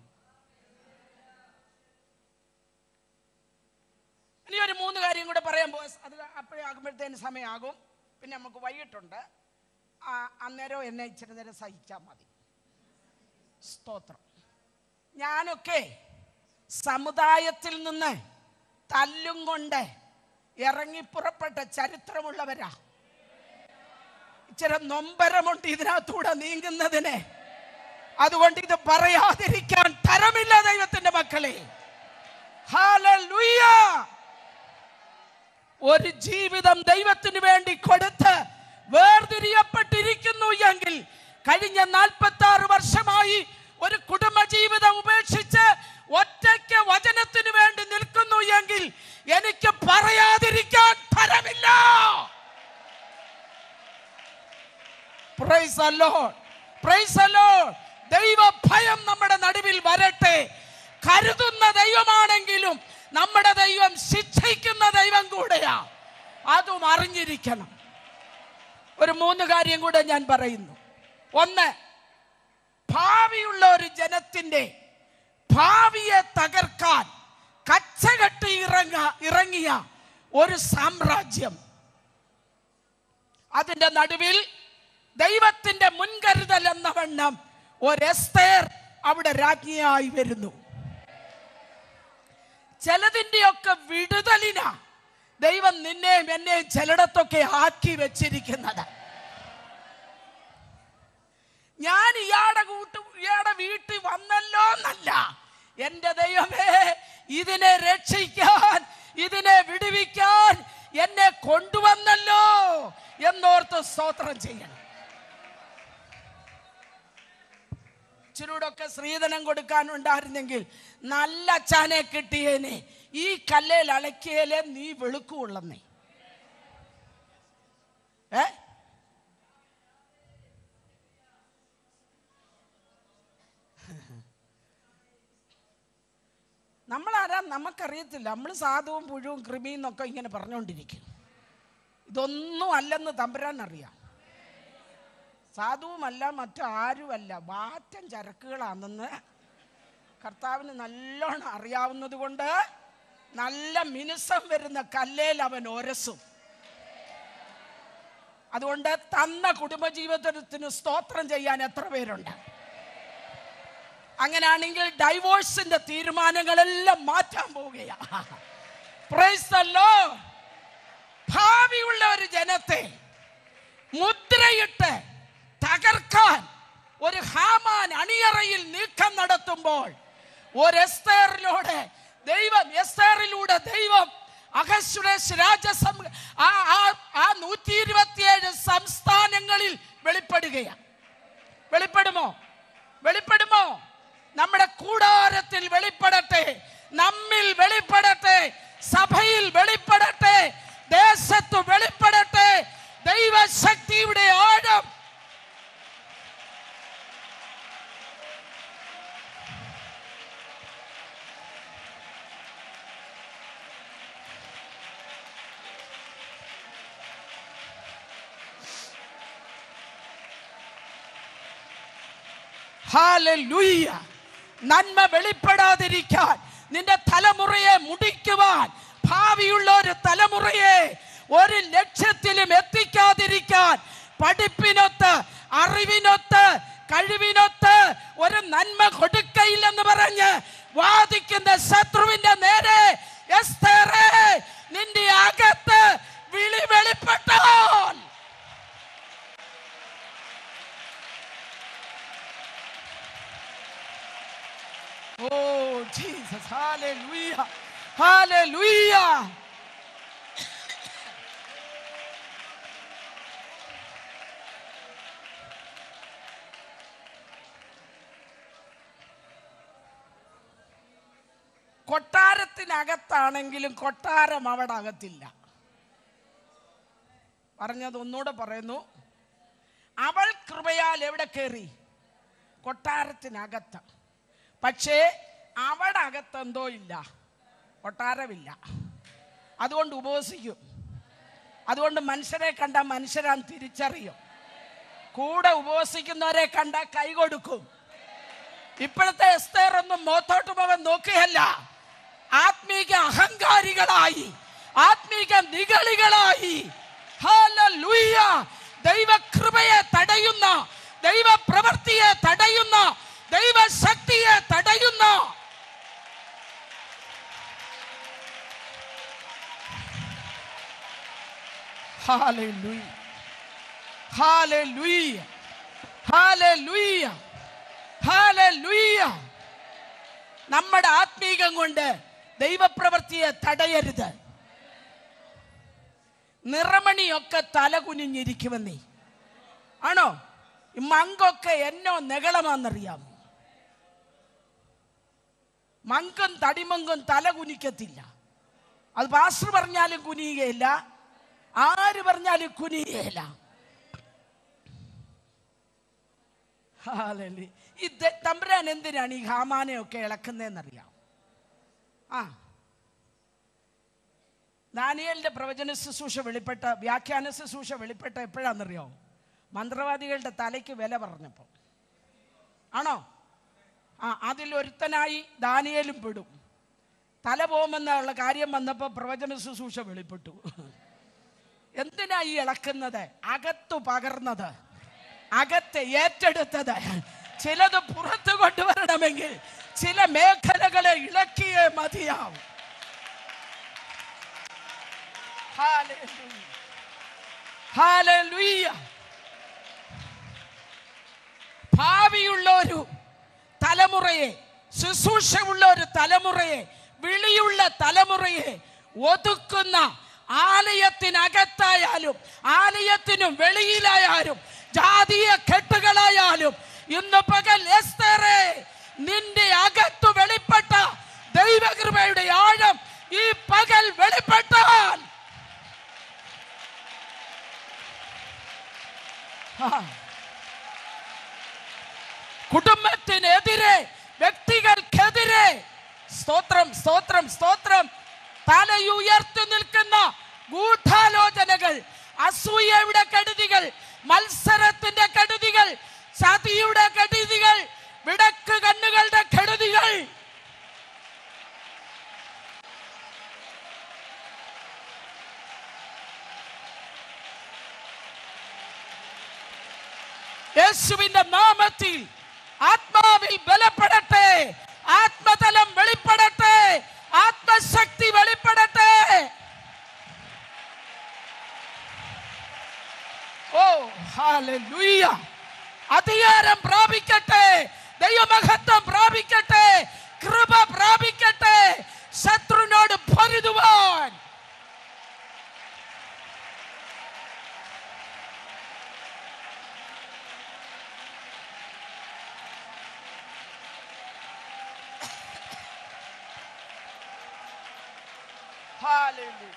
ഇനി ഒരു മൂന്ന് കാര്യം കൂടെ പറയാൻ പോ അത് അപ്പോഴേ ആകുമ്പോഴത്തേന് സമയമാകും പിന്നെ നമുക്ക് വൈകിട്ടുണ്ട് ആ, അന്നേരം എന്നെ ഇച്ചിരി നേരം സഹിച്ചാൽ മതി സ്തോത്രം ഞാനൊക്കെ സമുദായത്തിൽ നിന്ന് തല്ലും കൊണ്ട് ഇറങ്ങി പുറപ്പെട്ട ചരിത്രമുള്ളവരാ ഇച്ചിരി നൊമ്പരമുണ്ട് ഇതിനകത്തൂടെ നീങ്ങുന്നതിന് അതുകൊണ്ട് ഇത് പറയാതിരിക്കാൻ തരമില്ല ദൈവത്തിന്റെ മക്കളെ ഹല്ലേലൂയ ഒരു ജീവിതം ദൈവത്തിന് വേണ്ടി കൊടുത്ത് വേർതിരിയപ്പെട്ടിരിക്കുന്നു എങ്കിൽ കഴിഞ്ഞ നാൽപ്പത്തി ആറ് വർഷമായി ഒരു കുടുംബ ജീവിതം ഉപേക്ഷിച്ച് ഒറ്റയ്ക്ക് വചനത്തിന് വേണ്ടി നിൽക്കുന്നു എങ്കിൽ എനിക്ക് പറയാതിരിക്കാൻ തരമില്ല Praise the Lord. Praise the Lord. ദൈവ ഭയം നമ്മുടെ നടുവിൽ വരട്ടെ കരുതുന്ന ദൈവമാണെങ്കിലും നമ്മുടെ ദൈവം ശിക്ഷിക്കുന്ന ദൈവം കൂടെയാ അതും അറിഞ്ഞിരിക്കണം ഒരു മൂന്ന് കാര്യം കൂടെ ഞാൻ പറയുന്നു ഒന്ന് ഭാവിയുള്ള ഒരു ജനത്തിന്റെ ഭാവിയെ തകർക്കാൻ കച്ചകെട്ടി ഇറങ്ങ ഇറങ്ങിയ ഒരു സാമ്രാജ്യം അതിന്റെ നടുവിൽ ദൈവത്തിന്റെ മുൻകരുതൽ എന്ന വണ്ണം ഒരു എസ്തേർ അവിടെ രാജ്ഞിയായി വരുന്നു ചിലതിൻ്റെയൊക്കെ വിടുതലിനാ ദൈവം നിന്നെയും എന്നെയും ചിലയിടത്തൊക്കെ ആക്കി വെച്ചിരിക്കുന്നത് ഞാൻ ഇയാടെ കൂട്ട് ഇയാടെ വീട്ടിൽ വന്നല്ലോ എന്നല്ല എന്റെ ദൈവമേ ഇതിനെ രക്ഷിക്കാൻ ഇതിനെ വിടുവിക്കാൻ എന്നെ കൊണ്ടുവന്നല്ലോ എന്നോർത്ത് സ്തോത്രം ചെയ്യണം ഇച്ചിരൂടൊക്കെ സ്ത്രീധനം കൊടുക്കാനുണ്ടായിരുന്നെങ്കിൽ നല്ല അച്ചാനെ കിട്ടിയേനെ ഈ കല്ലേൽ അലക്കിയേലെ നീ വെളുക്കുള്ളന്നേ ഏ നമ്മളാരാ നമുക്കറിയത്തില്ല നമ്മൾ സാധുവും പുഴുവും കൃമിയും എന്നൊക്കെ ഇങ്ങനെ പറഞ്ഞുകൊണ്ടിരിക്കും ഇതൊന്നും അല്ലെന്ന് തമ്പുരാൻ അറിയാം സാധുവുമല്ല മറ്റാരുമല്ല വാറ്റം ചരക്കുകളാണെന്ന് കർത്താവിന് നല്ലോണം അറിയാവുന്നത് കൊണ്ട് നല്ല മിനുസം വരുന്ന കല്ലേൽ അവൻ ഒരസും അതുകൊണ്ട് തന്ന കുടുംബജീവിതത്തിന് സ്തോത്രം ചെയ്യാൻ എത്ര പേരുണ്ട് അങ്ങനെയാണെങ്കിൽ ഡൈവോഴ്സിന്റെ തീരുമാനങ്ങളെല്ലാം മാറ്റാൻ പോവുകയാ Praise the Lord. ഭാവിയുള്ള ഒരു ജനത്തെ മുദ്രയിട്ട് തകർക്കാൻ ഒരു ഹാമാൻ അണിയറയിൽ നീക്കം നടത്തുമ്പോൾ ഒരു എസ്തേറിലൂടെ ദൈവം എസ്തേറിലൂടെ ദൈവം അഹശ്വരേഷ് രാജസം ആ ആ- ആ നൂറ്റി ഇരുപത്തിയേഴ് സംസ്ഥാനങ്ങളിൽ വെളിപ്പെടുകയാണ് വെളിപ്പെടുമോ വെളിപ്പെടുമോ നമ്മുടെ കൂടാരത്തിൽ വെളിപ്പെടട്ടെ നമ്മിൽ വെളിപ്പെടട്ടെ സഭയിൽ വെളിപ്പെടട്ടെ ദേശത്ത് വെളിപ്പെടട്ടെ ദൈവശക്തിയുടെ ആഴം ഹാലലൂയ നന്മ വെളിപ്പെടാതിരിക്കാൻ നിന്റെ തലമുറയെ മുടിക്കുവാൻ ഭാവിയുള്ള ഒരു തലമുറയെ ഒരു ലക്ഷ്യത്തിലും എത്തിക്കാതിരിക്കാൻ പഠിപ്പിനൊത്ത് അറിവിനൊത്ത് കഴിവിനൊത്ത് ഒരു നന്മ കൊടുക്കയില്ലെന്ന് പറഞ്ഞ് വാദിക്കുന്ന ശത്രുവിന്റെ നേരെ എസ്തേറേ, നിന്റെ അകത്ത് വിളി വെളിപ്പെട്ടാൽ Oh, Jesus. Hallelujah. Hallelujah. കൊട്ടാരത്തിനകത്താണെങ്കിലും കൊട്ടാരം അവിടെ അകത്തില്ല പറഞ്ഞത് ഒന്നുകൂടെ പറയുന്നു അവൾ കൃപയാൽ എവിടെ കയറി കൊട്ടാരത്തിനകത്ത് പക്ഷേ അവിടെ അകത്തെന്തോ ഇല്ല കൊട്ടാരമില്ല അതുകൊണ്ട് ഉപവസിക്കും അതുകൊണ്ട് മനുഷ്യരെ കണ്ട മനുഷ്യരാൻ തിരിച്ചറിയും കൂടെ ഉപവസിക്കുന്നവരെ കണ്ട കൈ കൊടുക്കും ഇപ്പോഴത്തെ എസ്തേർ ഒന്നും മോത്തോട്ട് പോകാൻ നോക്കുകയല്ല ആത്മീക അഹങ്കാരികളായി ആത്മീക നിഗളികളായി ഹല്ലേലൂയ. ദൈവകൃപയെ തടയുന്ന ദൈവ പ്രവൃത്തിയെ തടയുന്ന ദൈവശക്തിയെ തടയുന്ന ഹാലൂയ ഹാലൂയ ഹാലൂയ ഹാലൂയ നമ്മുടെ ആത്മീകം കൊണ്ട് ദൈവപ്രവൃത്തിയെ തടയരുത് നിറമണിയൊക്കെ തല കുനിഞ്ഞിരിക്കുമെന്നേ ആണോ ഈ മങ്കൊക്കെ എന്നോ നെകളമാണെന്നറിയാമോ മങ്കും തടിമങ്കും തല കുനിക്കത്തില്ല അത് പാസ്റ്റർ പറഞ്ഞാലും കുനിയുകയില്ല ആര് പറഞ്ഞാലും കുനിയുകയില്ല ഹാലലി. ഈ ദ- തമ്പുരാൻ എന്തിനാണ് ഈ ഹാമാനെയൊക്കെ ഇളക്കുന്നതെന്നറിയാം ആ ദാനിയലിന്റെ പ്രവചന ശുശ്രൂഷ വെളിപ്പെട്ട വ്യാഖ്യാന ശുശ്രൂഷ വെളിപ്പെട്ട എപ്പോഴാണെന്നറിയോ മന്ത്രവാദികളുടെ തലയ്ക്ക് വില പറഞ്ഞപ്പോൾ ആണോ ആ അതിലൊരുത്തനായി ദാനിയേലും പെടും തല പോകുമെന്നുള്ള കാര്യം വന്നപ്പോൾ പ്രവചന ശുശ്രൂഷ വെളിപ്പെട്ടു എന്തിനാ ഈ ഇളക്കുന്നത് അകത്തു പകർന്നത് അകത്ത് ഏറ്റെടുത്തത് ചിലത് പുറത്തു കൊണ്ടുവരണമെങ്കിൽ ചില മേഖലകളെ ഇളക്കിയേ മതിയാവും Hallelujah. Hallelujah. ഭാവിയുള്ള ഒരു തലമുറയെ ശുശ്രൂഷയുള്ള ഒരു തലമുറയെ വിളിയുള്ള തലമുറയെ ഒതുക്കുന്ന ആലയത്തിനകത്തായാലും ആലയത്തിനും വെളിയിലായാലും ജാതീയ കെട്ടുകളായാലും ഇന്ന് പകൽ എസ്തേറേ നിന്റെ അകത്തു വെളിപ്പെട്ട ദൈവകൃപയുടെ ആഴം ഈ പകൽ വെളിപ്പെട്ടാൽ ആ. കുടുംബത്തിനെതിരെ വ്യക്തികൾക്കെതിരെ സ്തോത്രം സ്തോത്രം സ്തോത്രം തലയുയർത്തി നിൽക്കുന്ന ഗൂഢാലോചനകൾ അസൂയയുടെ കെടുതികൾ മത്സരത്തിന്റെ കെടുതികൾ ചതിയുടെ കെടുതികൾ വിടക്ക് കണ്ണുകളുടെ കെടുതികൾ യേശുവിന്റെ നാമത്തിൽ ആത്മാവിൽ ബലപ്പെടട്ടെ ആത്മതലം വെളിപ്പെടട്ടെ ആത്മശക്തി വെളിപ്പെടട്ടെ ഓ ഹല്ലേലൂയ അധികാരം പ്രാപിക്കട്ടെ ദൈവമഹത്വം പ്രാപിക്കട്ടെ കൃപ പ്രാപിക്കട്ടെ ശത്രുവിനോട് പൊരുതുവാൻ Hallelujah.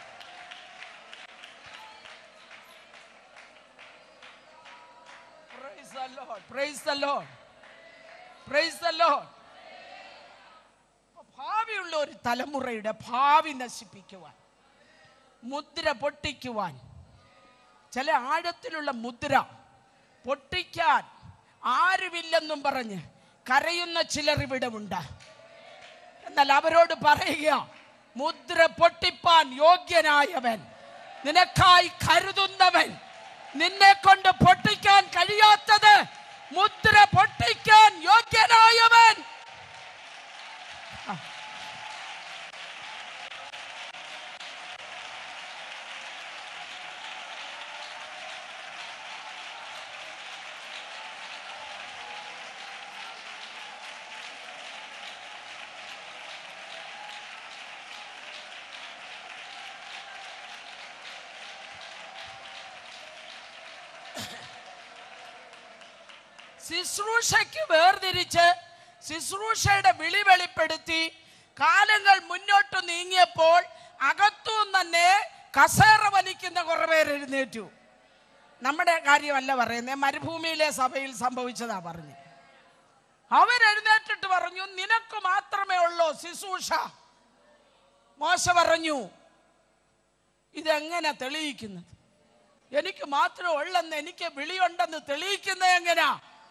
Praise the Lord. Praise the Lord. Praise the Lord. അപ്പൊ ഭാവിയുള്ള ഒരു തലമുറയുടെ ഭാവി നശിപ്പിക്കുവാൻ മുദ്ര പൊട്ടിക്കുവാൻ ചില ആഴത്തിലുള്ള മുദ്ര പൊട്ടിക്കാൻ ആരുമില്ലെന്നും പറഞ്ഞ് കരയുന്ന ചിലർ ഇവിടെമുണ്ട് എന്നാൽ അവരോട് പറയുക മുദ്ര പൊട്ടിപ്പാൻ യോഗ്യനായവൻ നിനക്കായി കരുതുന്നവൻ നിന്നെ കൊണ്ട് പൊട്ടിക്കാൻ കഴിയാത്തത് മുദ്ര പൊട്ടിക്കാൻ യോഗ്യനായവൻ ശുശ്രൂഷയ്ക്ക് വേർതിരിച്ച് ശുശ്രൂഷയുടെ വിളി വെളിപ്പെടുത്തി കാലങ്ങൾ മുന്നോട്ട് നീങ്ങിയപ്പോൾ അകത്തു തന്നെ കസേറ വലിക്കുന്ന കുറെ പേര് എഴുന്നേറ്റു നമ്മുടെ കാര്യമല്ല പറയുന്നത് മരുഭൂമിയിലെ സഭയിൽ സംഭവിച്ചതാ പറഞ്ഞു അവരെഴുന്നേറ്റിട്ട് പറഞ്ഞു നിനക്ക് മാത്രമേ ഉള്ളൂ ശുശ്രൂഷ മോശ പറഞ്ഞു ഇതെങ്ങനെ തെളിയിക്കുന്നത് എനിക്ക് മാത്രമേ ഉള്ളെന്ന് എനിക്ക് വിളിയുണ്ടെന്ന് തെളിയിക്കുന്നത് എങ്ങനാ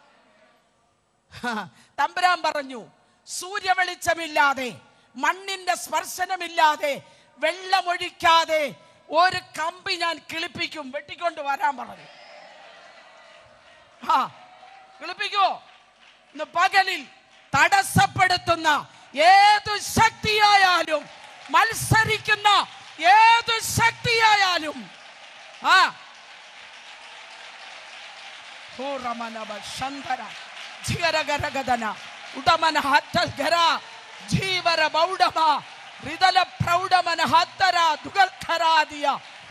തമ്പുരാൻ പറഞ്ഞു സൂര്യവെളിച്ചമില്ലാതെ മണ്ണിന്റെ സ്പർശനമില്ലാതെ വെള്ളമൊഴിക്കാതെ ഒരു കമ്പി ഞാൻ കിളിപ്പിക്കും വെട്ടിക്കൊണ്ട് വരാൻ പറഞ്ഞു ആ കിളിപ്പിക്കോ ഇന്ന് പകലിൽ തടസ്സപ്പെടുത്തുന്ന ഏതു ശക്തിയായാലും മത്സരിക്കുന്ന ഏതു ശക്തിയായാലും ആ ഹൂറമനവ ശന്തര ജിഗരഗരഗദന ഉടമന ഹത്തൽഗര ജീവര ബൗഡമ ഋതല പ്രൗഢമന ഹത്തര ദുഗൽഖരാദിയ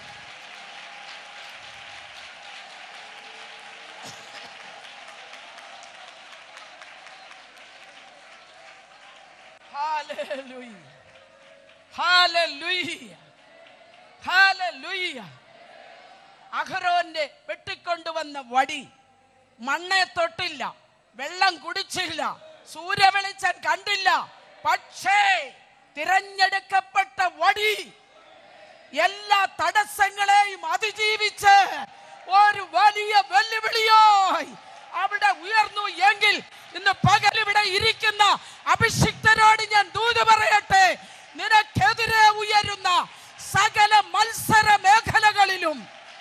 Hallelujah. Hallelujah. Hallelujah. അഹരോന്റെ വെട്ടിക്കൊണ്ടുവന്ന വടി മണ്ണെ തൊട്ടില്ല വെള്ളം കുടിച്ചില്ല സൂര്യവെളിച്ചം കണ്ടില്ല പക്ഷേ തിരഞ്ഞെടുക്കപ്പെട്ട വടി എല്ലാ തടസ്സങ്ങളെയും അതിജീവിച്ച് ഒരു വലിയ വെല്ലുവിളിയായി അവിടെ ഉയർന്നു എങ്കിൽ ഇന്ന് പകൽ ഇവിടെ ഇരിക്കുന്ന അഭിഷിക്തരോട് ഞാൻ ദൂത് പറയട്ടെ നിനക്കെതിരെ ഉയരുന്ന സകല മത്സര മേഖലകളിലും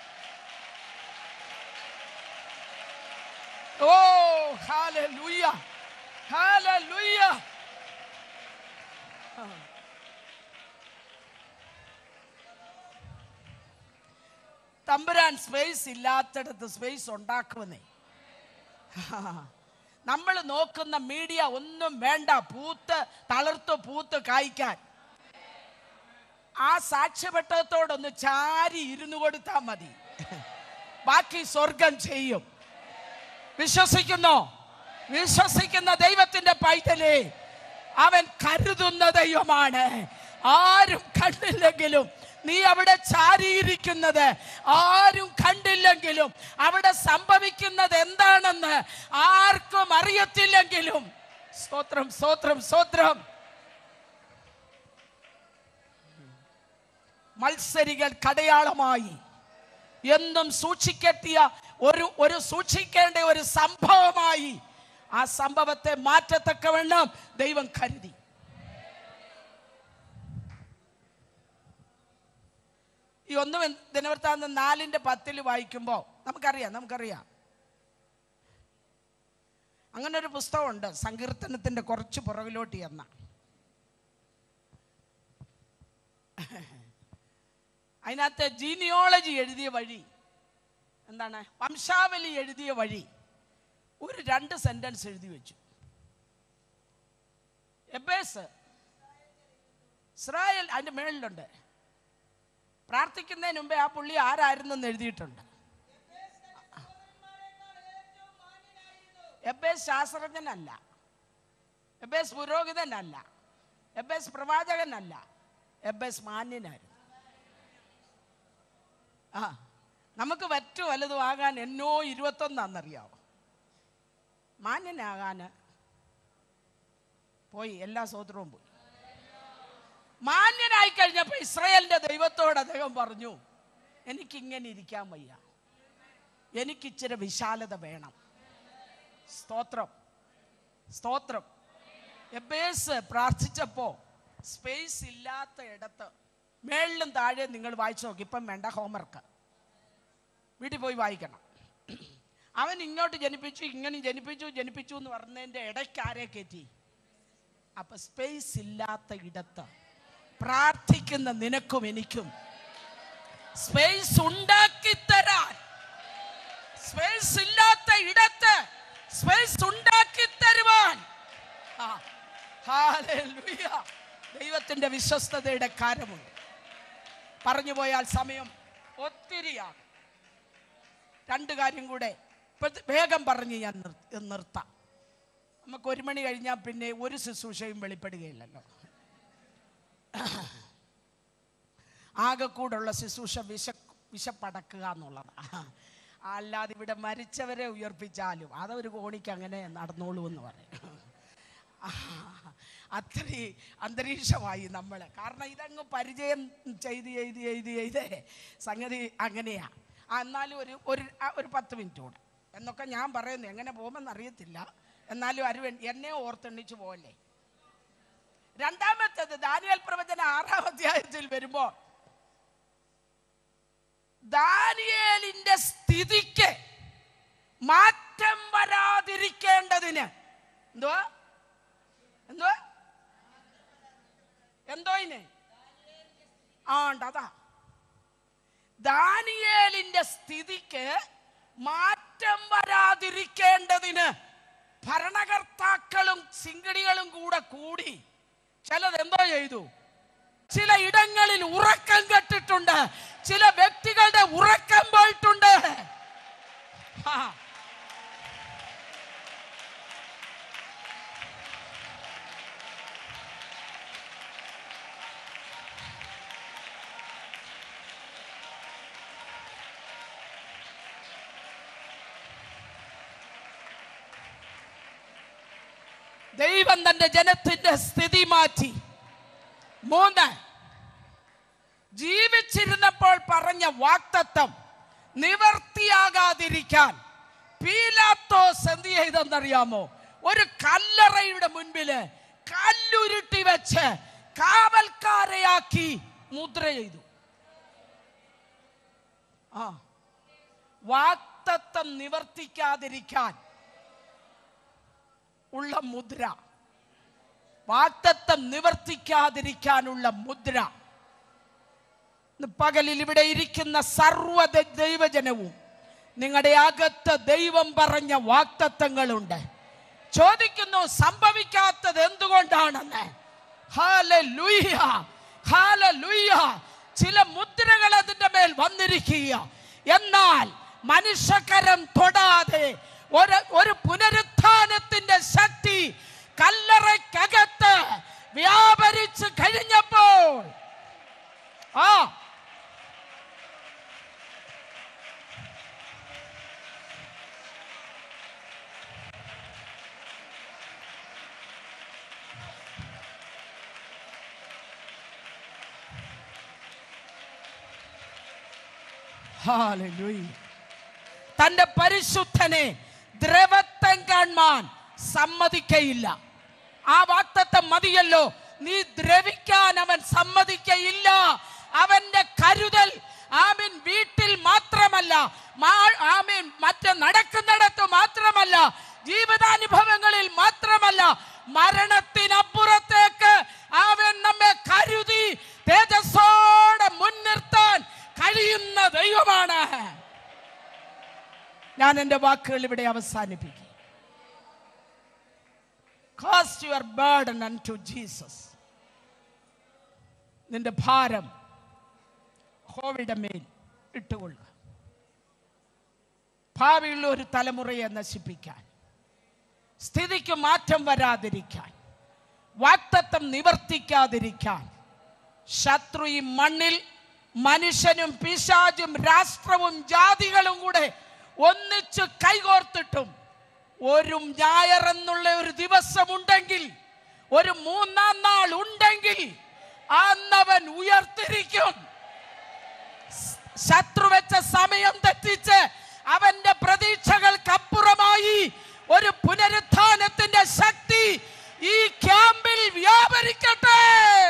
ഓ ഹാലൂയ ഹാലൂയ തമ്പുരാൻ സ്പേസ് ഇല്ലാത്തടത്ത് സ്പേസ് ഉണ്ടാക്കുമെന്നേ നമ്മൾ നോക്കുന്ന മീഡിയ ഒന്നും വേണ്ട പൂത്ത് തളർത്ത് പൂത്ത് കായ്ക്കാൻ ആ സാക്ഷ്യപ്പെട്ടത്തോടൊന്ന് ചാരി ഇരുന്നു കൊടുത്താൽ മതി ബാക്കി സ്വർഗം ചെയ്യും വിശ്വസിക്കുന്നോ വിശ്വസിക്കുന്ന ദൈവത്തിന്റെ പൈതലേ അവൻ കരുതുന്ന ദൈവമാണ് ആരും കണ്ടില്ലെങ്കിലും നീ അവിടെ ചാരിയിരിക്കുന്നത് ആരും കണ്ടില്ലെങ്കിലും അവിടെ സംഭവിക്കുന്നത് എന്താണെന്ന് ആർക്കും അറിയത്തില്ലെങ്കിലും സ്തോത്രം സ്തോത്രം സ്തോത്രം മത്സരികൾ കടയാളമായി എന്നും സൂക്ഷിക്കെത്തിയ ഒരു ഒരു സൂക്ഷിക്കേണ്ട ഒരു സംഭവമായി ആ സംഭവത്തെ മാറ്റത്തക്കവണ്ണം ദൈവം കരുതി ഈ ഒന്ന് ദിനവൃത്താന്തം നാലിന്റെ പത്തിൽ വായിക്കുമ്പോൾ നമുക്കറിയാം നമുക്കറിയാം അങ്ങനെ ഒരു പുസ്തകമുണ്ട് സങ്കീർത്തനത്തിന്റെ കുറച്ച് പുറകിലോട്ട് എന്ന അതിനകത്ത് ജീനിയോളജി എഴുതിയ വഴി എന്താണ് വംശാവലി എഴുതിയ വഴി ഒരു രണ്ട് സെന്റൻസ് എഴുതി വെച്ചു എബേസ് ഇസ്രായേൽ അതിന്റെ മേളിലുണ്ട് പ്രാർത്ഥിക്കുന്നതിന് മുമ്പേ ആ പുള്ളി ആരായിരുന്നെന്ന് എഴുതിയിട്ടുണ്ട് എബേസ് ശാസ്ത്രജ്ഞനല്ല എബേസ് പുരോഹിതനല്ല എബേസ് പ്രവാചകനല്ല എബേസ് മാന്യനായിരുന്നു ആ നമുക്ക് പറ്റു വല്ലതും ആകാൻ എന്നോ ഇരുപത്തൊന്നാന്നറിയാവോ മാന്യനാകാൻ പോയി എല്ലാ സോദരവും പോയി മാന്യനായി കഴിഞ്ഞപ്പോൾ ഇസ്രയേലിന്റെ ദൈവത്തോട് അദ്ദേഹം പറഞ്ഞു എനിക്കിങ്ങനെ ഇരിക്കാൻ വയ്യ എനിക്കിച്ചിരി വിശാലത വേണം സ്തോത്രം സ്തോത്രം എബേസ് പ്രാർത്ഥിച്ചപ്പോ സ്പേസ് ഇല്ലാത്ത ഇടത്ത് മേളിലും താഴെ നിങ്ങൾ വായിച്ചു നോക്കി ഇപ്പം വേണ്ട ഹോംവർക്ക് വീട്ടിൽ പോയി വായിക്കണം അവൻ ഇങ്ങോട്ട് ജനിപ്പിച്ചു ഇങ്ങനെ ജനിപ്പിച്ചു ജനിപ്പിച്ചു എന്ന് പറഞ്ഞതിൻ്റെ ഇടയ്ക്ക് ആരെ കയറ്റി അപ്പൊ സ്പേസ് ഇല്ലാത്ത ഇടത്ത് പ്രാർത്ഥിക്കുന്ന നിനക്കും എനിക്കും സ്പേസ് ഉണ്ടാക്കി തരാൻ സ്പേസ് ഇല്ലാത്ത ഇടത്ത് സ്പേസ് ഉണ്ടാക്കി തരുവാൻ ആ, ഹല്ലേലൂയ. ദൈവത്തിന്റെ വിശ്വസ്തതയുടെ കാര്യമുണ്ട് പറഞ്ഞു പോയാൽ സമയം ഒത്തിരിയാണ് രണ്ട് കാര്യം കൂടെ ഇപ്പൊ വേഗം പറഞ്ഞ് ഞാൻ നിർ- നിർത്താം നമുക്ക് ഒരു മണി കഴിഞ്ഞാൽ പിന്നെ ഒരു ശുശ്രൂഷയും വെളിപ്പെടുകയില്ലല്ലോ ആകെ കൂടുള്ള ശുശ്രൂഷ വിശ വിശപ്പടക്കുക എന്നുള്ളതാണ് അല്ലാതെ ഇവിടെ മരിച്ചവരെ ഉയർപ്പിച്ചാലും അതൊരു കോണിക്ക് അങ്ങനെ നടന്നോളൂ എന്ന് പറയും അത്രയും അന്തരീക്ഷമായി നമ്മൾ കാരണം ഇതങ്ങ് പരിചയം ചെയ്ത് ചെയ്ത് ചെയ്ത് ചെയ്ത് സംഗതി അങ്ങനെയാ ആ, എന്നാലും ഒരു ഒരു ആ, ഒരു പത്ത് മിനിറ്റ് കൂടെ എന്നൊക്കെ ഞാൻ പറയുന്നു എങ്ങനെ പോകുമെന്ന് അറിയത്തില്ല എന്നാലും അരു എന്നെ ഓർത്തെണ്ണിച്ചു പോകല്ലേ രണ്ടാമത്തേത് ദാനിയൽ പ്രവചന ആറാം അധ്യായത്തിൽ വരുമ്പോൾ ദാനിയേലിന്റെ സ്ഥിതിക്ക് മാറ്റം വരാതിരിക്കേണ്ടതിന് എന്തുവാ എന്തുവാ എന്തോ ഇന് ആ ഉണ്ട് അതാ ദാനിയേലിന്റെ സ്ഥിതിക്ക് മാറ്റം വരാതിരിക്കേണ്ടതിന് ഭരണകർത്താക്കളും സിംഗടികളും കൂടെ കൂടി ചിലത് എന്തോ ചെയ്തു ചില ഇടങ്ങളിൽ ഉറക്കം കെട്ടിട്ടുണ്ട് ചില വ്യക്തികളുടെ ഉറക്കം പോയിട്ടുണ്ട് ആ. ദൈവം തന്റെ ജനത്തിന്റെ സ്ഥിതി മാറ്റി മൂന്ന് ജീവിച്ചിരുന്നപ്പോൾ പറഞ്ഞ വാക്തത്വം നിവർത്തിയാകാതിരിക്കാൻ പീലാത്തോസ് എന്ത് ചെയ്തെന്നറിയാമോ ഒരു കല്ലറയുടെ മുൻപില് കല്ലുരുട്ടി വെച്ച് കാവൽക്കാരെയാക്കി മുദ്ര ചെയ്തു ആ വാക്തത്വം നിവർത്തിക്കാതിരിക്കാൻ ഉള്ള മുദ്ര വാക്തത്വം നിവർത്തിക്കാതിരിക്കാനുള്ള മുദ്ര ഇന്ന് പകലിൽ ഇവിടെ ഇരിക്കുന്ന സർവ ദ- ദൈവജനവും നിങ്ങളുടെ അകത്ത് ദൈവം പറഞ്ഞ വാക്തത്വങ്ങളുണ്ട് ചോദിക്കുന്നു സംഭവിക്കാത്തത് എന്തുകൊണ്ടാണെന്ന് ഹാലലൂയ ഹാലലൂയ ചില മുദ്രകൾ അതിന്റെ മേൽ വന്നിരിക്കുക എന്നാൽ മനുഷ്യകരം തൊടാതെ ഒരു ഒരു പുനരുത്ഥാനത്തിന്റെ ശക്തി കല്ലറയ്ക്കകത്ത് വ്യാപരിച്ച് കഴിഞ്ഞപ്പോൾ ആ Hallelujah. തന്റെ പരിശുദ്ധനെ ദ്രവത്വം കാണാൻ സമ്മതിക്കയില്ല ആ വാക്തത്വം മതിയല്ലോ നീ ദ്രവിക്കാൻ അവൻ സമ്മതിക്കയില്ല അവന്റെ കരുതൽ ആമീൻ വീട്ടിൽ മാത്രമല്ല മാ- ആമീൻ മറ്റ് നടക്കുന്നിടത്ത് മാത്രമല്ല ജീവിതാനുഭവങ്ങളിൽ മാത്രമല്ല മരണത്തിനപ്പുറത്തേക്ക് അവൻ നമ്മെ കരുതി തേജസ്സോടെ മുൻനിർത്താൻ കഴിയുന്ന ദൈവമാണ് ഞാൻ എൻ്റെ വാക്കുകൾ ഇവിടെ അവസാനിപ്പിക്കും cast your burden unto Jesus നിന്റെ ഭാരം ഹോവിയുടെ മേൽ ഇട്ടുകൊള്ളുക ഭാവിയുള്ള ഒരു തലമുറയെ നശിപ്പിക്കാൻ സ്ഥിതിക്ക് മാറ്റം വരാതിരിക്കാൻ വാക്തത്വം നിവർത്തിക്കാതിരിക്കാൻ ശത്രു ഈ മണ്ണിൽ മനുഷ്യനും പിശാചും രാഷ്ട്രവും ജാതികളും കൂടെ ഒന്നിച്ച് കൈകോർത്തിട്ടും ഒരു ഞായർ എന്നുള്ള ഒരു ദിവസമുണ്ടെങ്കിൽ ഒരു മൂന്നാം നാൾ ഉണ്ടെങ്കിൽ അന്നവൻ ഉയർത്തിരിക്കും ശത്രു വെച്ച സമയം തെറ്റിച്ച് അവന്റെ പ്രതീക്ഷകൾക്കപ്പുറമായി ഒരു പുനരുത്ഥാനത്തിന്റെ ശക്തി ഈ ക്യാമ്പിൽ വ്യാപരിക്കട്ടെ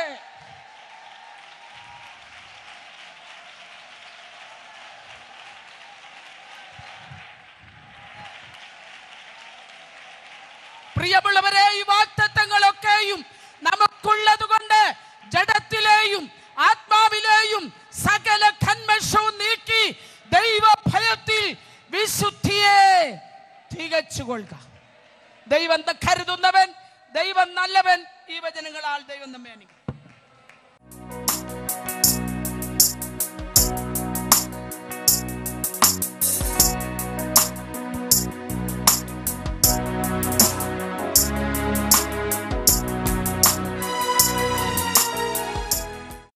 പ്രിയമുള്ളവരെ ഈ വാക്തത്വങ്ങളൊക്കെയും നമുക്കുള്ളത് കൊണ്ട് ജഡത്തിലെയും ആത്മാവിലെയും സകല കന്മഷവും നീക്കി ദൈവ ഭയത്തിൽ വിശുദ്ധിയെ തികച്ചുകൊള്ളുക ദൈവം ത- കരുതുന്നവൻ ദൈവം നല്ലവൻ ഈ വചനങ്ങളാൽ ദൈവം നമ്മെ അനുഗ്രഹിക്കും